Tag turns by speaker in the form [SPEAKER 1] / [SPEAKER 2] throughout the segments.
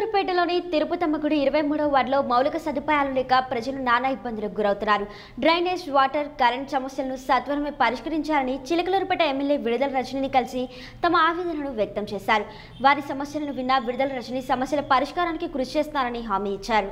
[SPEAKER 1] చిలకలూరుపేటలోని తిరుపతమ్మ గుడి ఇరవై మూడవ వార్డులో మౌలిక సదుపాయాలు లేక ప్రజలు నానా ఇబ్బందులకు గురవుతున్నారు డ్రైనేజ్ వాటర్ కరెంట్ సమస్యలను సత్వరమే పరిష్కరించాలని చిలకలూరుపేట ఎమ్మెల్యే విడుదల రజనిని కలిసి తమ ఆవేదనను వ్యక్తం చేశారు వారి సమస్యలను విన్న విడుదల రజని సమస్యల పరిష్కారానికి కృషి చేస్తారని హామీ ఇచ్చారు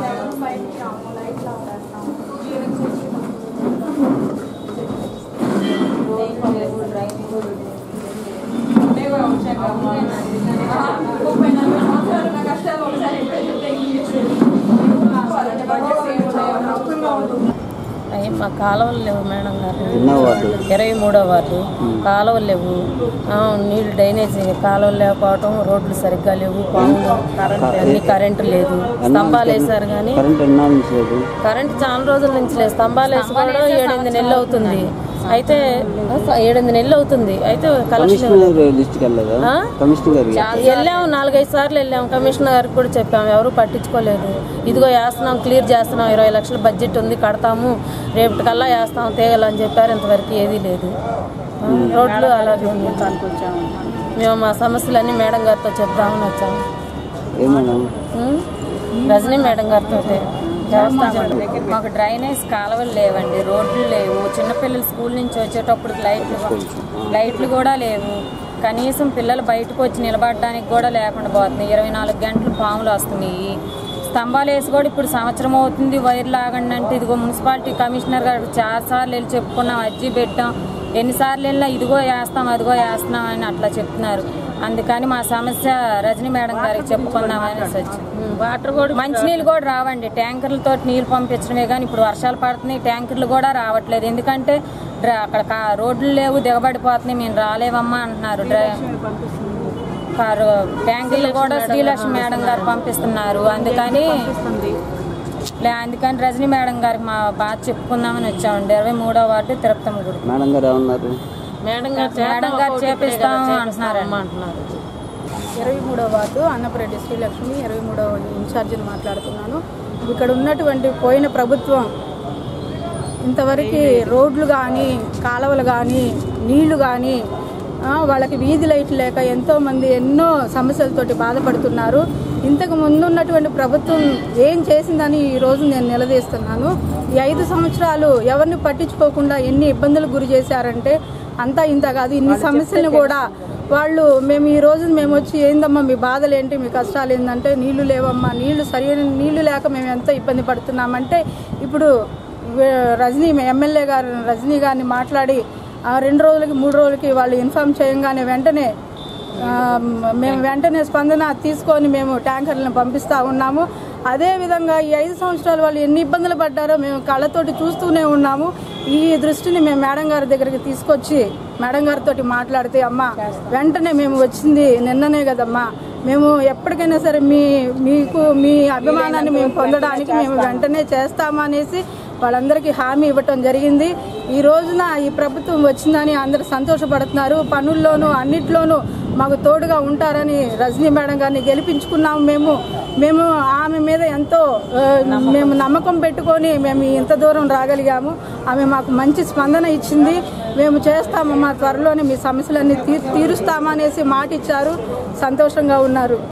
[SPEAKER 2] అయ్యి మా కాలువలు లేవు మేడం గారు
[SPEAKER 3] ఎన్నో వార్డు
[SPEAKER 2] ఇరవై మూడో వార్డు కాలువలు లేవు ఆ, నీళ్లు డ్రైనేజ్ కాలువలు లేకపోవటం రోడ్లు సరిగ్గా లేవు పాములు అన్ని కరెంటు లేదు స్తంభాలు వేసారు కానీ
[SPEAKER 3] కరెంట్ ఎన్నో నుంచి లేదు
[SPEAKER 2] కరెంట్ చాలా రోజుల నుంచి లేదు స్తంభాలు వేసి కూడా ఏడెనిమిది నెలలు అవుతుంది అయితే ఏడెనిమిది నెలలు అవుతుంది అయితే కలెక్షన్
[SPEAKER 3] కమిషనర్ లిస్ట్కి వెళ్ళదా
[SPEAKER 2] ఆ?
[SPEAKER 3] కమిషనర్ గారికి
[SPEAKER 2] వెళ్ళాము నాలుగైదు సార్లు వెళ్ళాము కమిషనర్ గారికి కూడా చెప్పాము ఎవరు పట్టించుకోలేదు ఇదిగో వేస్తున్నాం క్లియర్ చేస్తున్నాం ఇరవై లక్షల బడ్జెట్ ఉంది కడతాము రేపటికల్లా వేస్తాం తీగలని చెప్పారు ఇంతవరకు ఏదీ లేదు ఆ, రోడ్లు అలాగే ఉంది మేము మా సమస్యలన్నీ మేడం గారితో చెప్దామని వచ్చాము
[SPEAKER 3] ఏ మేడం
[SPEAKER 2] ఉం? రజనీ మేడం గారితో చేస్తాం
[SPEAKER 4] మాకు డ్రైనేజ్ కాలువలు లేవండి రోడ్లు లేవు చిన్నపిల్లలు స్కూల్ నుంచి వచ్చేటప్పుడు లైట్లు లైట్లు కూడా లేవు కనీసం పిల్లలు బయటకు వచ్చి నిలబడడానికి కూడా లేకుండా పోతుంది ఇరవై నాలుగు గంటలు పాములు వస్తున్నాయి స్తంభాలు వేసి కూడా ఇప్పుడు సంవత్సరం అవుతుంది వైర్ లాగండి అంటే ఇదిగో మున్సిపాలిటీ కమిషనర్ గారు చాలా సార్లు వెళ్ళి చెప్పుకున్నాం అర్జీ పెట్టాం ఎన్నిసార్లు వెళ్ళినా ఇదిగో వేస్తాం అదిగో వేస్తున్నాం అని అట్లా చెప్తున్నారు అందుకని మా సమస్య రజనీ మేడం గారికి చెప్పుకుందామని వచ్చి
[SPEAKER 2] వాటర్ కూడా
[SPEAKER 4] మంచినీళ్ళు కూడా రావండి ట్యాంకర్లతో నీళ్ళు పంపించడమే కానీ ఇప్పుడు వర్షాలు పడుతున్నాయి ట్యాంకర్లు కూడా రావట్లేదు ఎందుకంటే డ్ర- అక్కడ కా- రోడ్లు లేవు దిగబడిపోతున్నాయి మేము రాలేవమ్మా అంటున్నారు డ్ర- కారు ట్యాంకర్లు కూడా శ్రీలక్ష్మి మేడం గారు పంపిస్తున్నారు అందుకని లే అందుకని రజనీ మేడం గారికి మా బాధ చెప్పుకుందామని వచ్చామండి ఇరవై మూడో వార్డు తిరుపతమ్మ గుడి
[SPEAKER 3] మేడం గారు ఏమన్నారు
[SPEAKER 2] మేడం గారు
[SPEAKER 4] మేడం గారు చేపిస్తాం అంటున్నారండి
[SPEAKER 2] అంటున్నారు
[SPEAKER 5] ఇరవై మూడో వార్డు అన్నపరెడ్డి శ్రీలక్ష్మి ఇరవై మూడో ఇన్ఛార్జిని మాట్లాడుతున్నాను ఇక్కడ ఉన్నటువంటి పోయిన ప్రభుత్వం ఇంతవరకు రోడ్లు కానీ కాలువలు కానీ నీళ్లు కానీ ఆ, వాళ్ళకి వీధి లైట్లు లేక ఎంతోమంది ఎన్నో సమస్యలతోటి బాధపడుతున్నారు ఇంతకు ముందు ఉన్నటువంటి ప్రభుత్వం ఏం చేసిందని ఈరోజు నేను నిలదీస్తున్నాను ఈ ఐదు సంవత్సరాలు ఎవరిని పట్టించుకోకుండా ఎన్ని ఇబ్బందులకు గురి చేశారంటే అంతా ఇంత కాదు ఇన్ని సమస్యలను కూడా వాళ్ళు మేము ఈ రోజు మేము వచ్చి ఏందమ్మా మీ బాధలు ఏంటి మీ కష్టాలు ఏంటంటే నీళ్లు లేవమ్మా నీళ్లు సరైన నీళ్లు లేక మేము ఎంతో ఇబ్బంది పడుతున్నామంటే ఇప్పుడు వే- రజనీ ఎమ్మెల్యే గారు రజనీ గారిని మాట్లాడి ఆ రెండు రోజులకి మూడు రోజులకి వాళ్ళు ఇన్ఫామ్ చేయంగానే వెంటనే ఆ, మేము వెంటనే స్పందన తీసుకొని మేము ట్యాంకర్లను పంపిస్తూ ఉన్నాము అదేవిధంగా ఈ ఐదు సంవత్సరాలు వాళ్ళు ఎన్ని ఇబ్బందులు పడ్డారో మేము కళ్ళతోటి చూస్తూనే ఉన్నాము ఈ దృష్టిని మేము మేడం గారి దగ్గరికి తీసుకొచ్చి మేడం గారితో మాట్లాడితే అమ్మ వెంటనే మేము వచ్చింది నిన్ననే కదమ్మా మేము ఎప్పటికైనా సరే మీ మీకు మీ అభిమానాన్ని మేము పొందడానికి మేము వెంటనే చేస్తామనేసి వాళ్ళందరికీ హామీ ఇవ్వటం జరిగింది ఈ రోజున ఈ ప్రభుత్వం వచ్చిందని అందరూ సంతోషపడుతున్నారు పనుల్లోనూ అన్నిట్లోనూ మాకు తోడుగా ఉంటారని రజనీ మేడం గారిని గెలిపించుకున్నాము మేము మేము ఆమె మీద ఎంతో ఆ, మేము నమ్మకం పెట్టుకొని మేము ఇంత దూరం రాగలిగాము ఆమె మాకు మంచి స్పందన ఇచ్చింది మేము చేస్తాము మా త్వరలోనే మీ సమస్యలన్నీ తీ తీరుస్తామనేసి మాట ఇచ్చారు సంతోషంగా ఉన్నారు